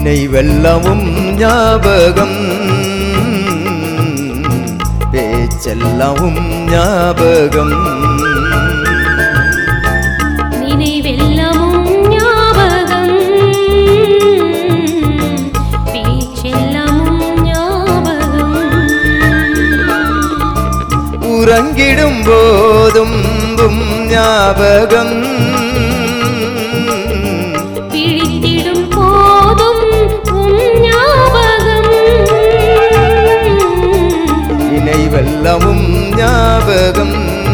நினைவெல்லமும் ஞாபகம் பேச்செல்லமும் ஞாபகம் நினைவெல்லமும் ஞாபகம் பேச்செல்லமும் ஞாபகம் உறங்கிடும் போதும் உம் ஞாபகம் விழித்திடும் போதும் உன் ஞாபகம் நினைவெல்லமும் ஞாபகம்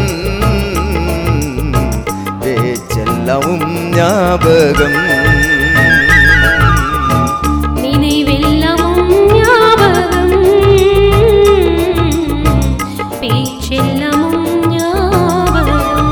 பேச்செல்லமும் ஞாபகம் நினைவெல்லமும் ஞாபகம் பேச்செல்லமும் ஞாபகம்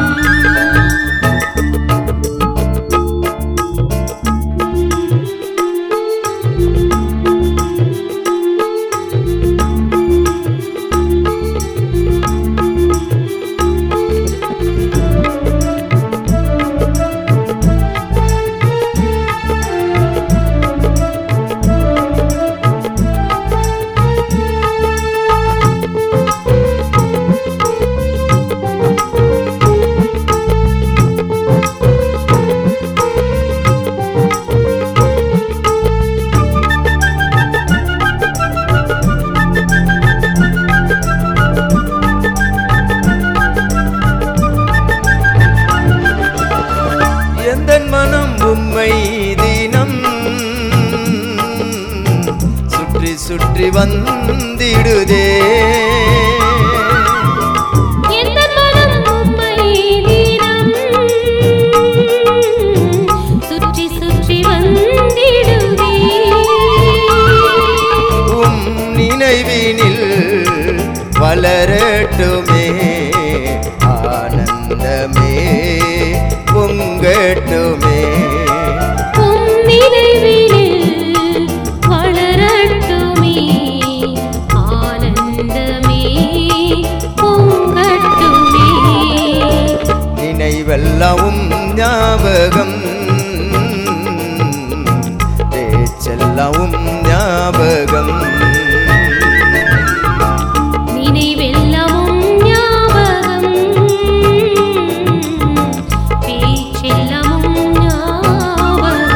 எந்த மனம் உம்மை தினம் சுற்றி சுற்றி வந்திடுதே எந்த மனம் உம்மை தினம் சுற்றி சுற்றி வந்திடுதே உம் நினைவினில் வளரட்டுமே ஆனந்தமே பொங்கட்டுமே உம் நினைவினில் வளரட்டுமே ஆனந்தமே பொங்கட்டுமே நினைவெல்லவும் ஞாபகம் பேச்செல்லவும் ஞாபகம் நினைவெல்லமும் ஞாபகம் பேச்செல்லமும் ஞாபகம்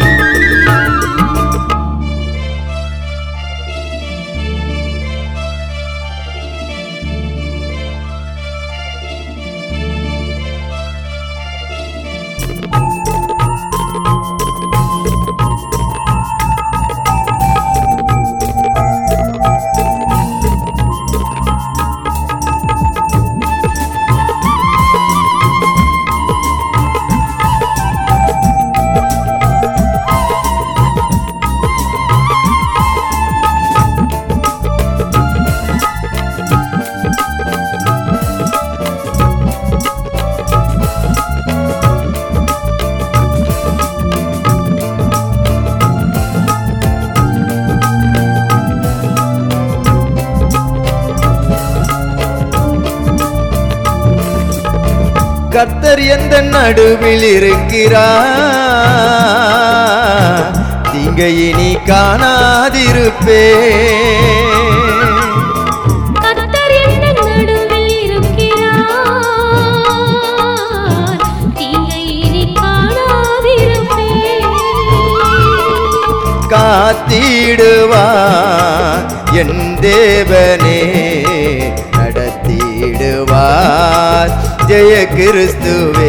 கர்த்தர் எந்த நடுவில் இருக்கிறார் தீங்கை இனி காணாதிருப்பே கர்த்தர் எந்த நடுவில் இருக்கிறார் தீங்கை இனி காணாதிருப்பேன் காத்திடுவார் என் தேவனே நடத்திடுவார் ஜெய கிறிஸ்துவே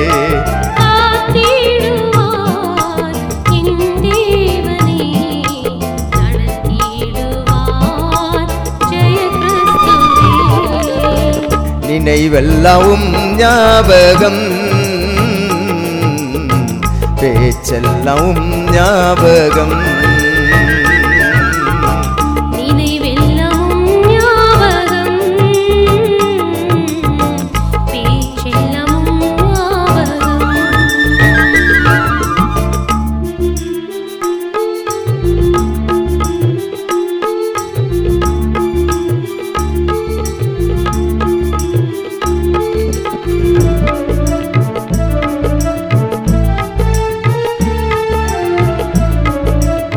காத்திடுவார் என் தேவனே நடத்திடுவார் ஜெய கிறிஸ்துவே நினைவெல்லவும் ஞாபகம் பேச்செல்லவும் ஞாபகம் நினைவெல்லமும் ஞாபகம் பேச்செல்லமும் ஞாபகம் நினைவெல்லவும்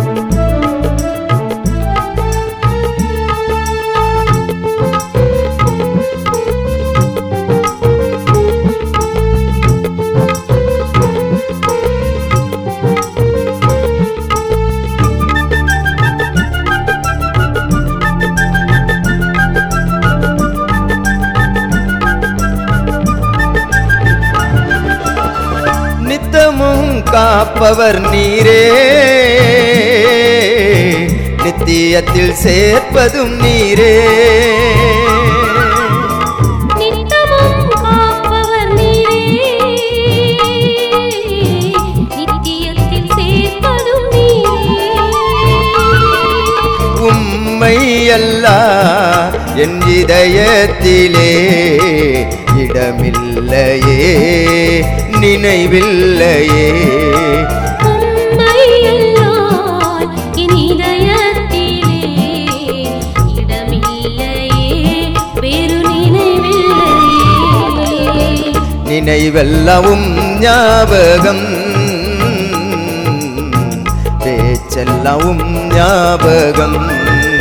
காப்பவர் நீரே நித்தியத்தில் சேர்ப்பதும் நீரே நித்தமும் காப்பவர் நீரே நித்தியத்தில் சேர்ப்பதும் நீரே உம்மை அல்லா என் இதயத்திலே இடமில்லையே நினைவில்லையே உம்மையல்லால் என் இதயத்திலே இடமில்லையே வேறு நினைவில்லையே நினைவெல்லவும் ஞாபகம் பேச்செல்லவும் ஞாபகம்